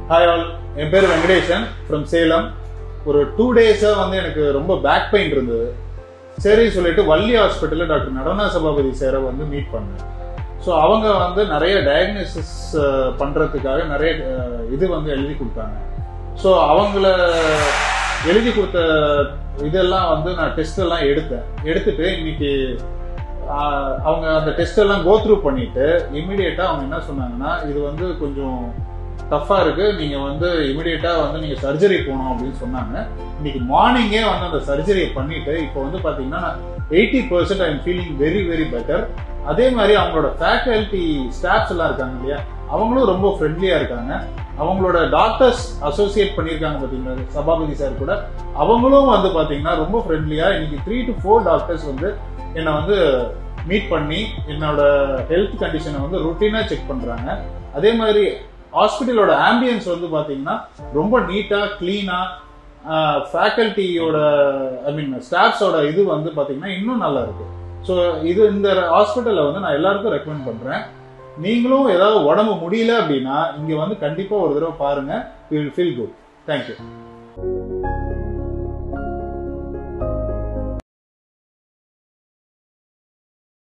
hi all என் பேர் Venkatesan from Salem ஒரு two டேஸாக வந்து எனக்கு ரொம்ப பேக் பெயின் இருந்தது சரி சொல்லிட்டு வள்ளி ஹாஸ்பிட்டலில் டாக்டர் நடனா சபாபதி சேரை வந்து மீட் பண்ணேன் ஸோ அவங்க வந்து நிறைய டயக்னோசிஸ் பண்ணுறதுக்காக நிறைய அஹ், இது வந்து எழுதி கொடுத்தாங்க ஸோ அவங்கள எழுதி கொடுத்த இதெல்லாம் வந்து நான் டெஸ்ட் எல்லாம் எடுத்தேன் எடுத்துட்டு இன்னைக்கு ஆஹ், அவங்க அந்த டெஸ்ட் எல்லாம் கோ த்ரூ பண்ணிட்டு இமிடியேட்டா அவங்க என்ன சொன்னாங்கன்னா இது வந்து கொஞ்சம் டஃப்பா இருக்கு நீங்க வந்து இமிடியேட்டா வந்து நீங்க சர்ஜரி போகணும் அப்படின்னு சொன்னாங்க இன்னைக்கு மார்னிங்கே வந்து அந்த சர்ஜரியை பண்ணிட்டு இப்போ வந்து பாத்தீங்கன்னா eighty percent I am feeling very very better அதே மாதிரி அவங்களோட ஃபேக்கல்டி ஸ்டாஃப்ஸ் எல்லாம் இருக்காங்க இல்லையா அவங்களும் ரொம்ப ஃப்ரெண்ட்லியா இருக்காங்க அவங்களோட டாக்டர்ஸ் அசோசியேட் பண்ணியிருக்காங்க பார்த்தீங்களா சபாபதி சார் கூட அவங்களும் வந்து பார்த்தீங்கன்னா ரொம்ப ஃப்ரெண்ட்லியா இன்னைக்கு த்ரீ டு ஃபோர் டாக்டர்ஸ் வந்து என்னை வந்து மீட் பண்ணி என்னோட ஹெல்த் கண்டிஷனை வந்து ருட்டீனா செக் பண்றாங்க அதே மாதிரி ஹாஸ்பிட்டலோட ஆம்பியன்ஸ் வந்து பாத்தீங்கன்னா ரொம்ப நீட்டா கிளீனா ஃபேக்கல்ட்டியோட ஐ மீன் ஸ்டாஃப்ஸோட இது வந்து பாத்தீங்கன்னா இன்னும் நல்லா இருக்கு ஸோ இது இந்த ஹாஸ்பிட்டலை வந்து நான் எல்லாருக்கும் ரெக்கமெண்ட் பண்றேன் நீங்களும் ஏதாவது உடம்பு முடியல அப்படின்னா இங்க வந்து கண்டிப்பா ஒரு தடவை பாருங்க வில் ஃபீல் குட் தேங்க்யூ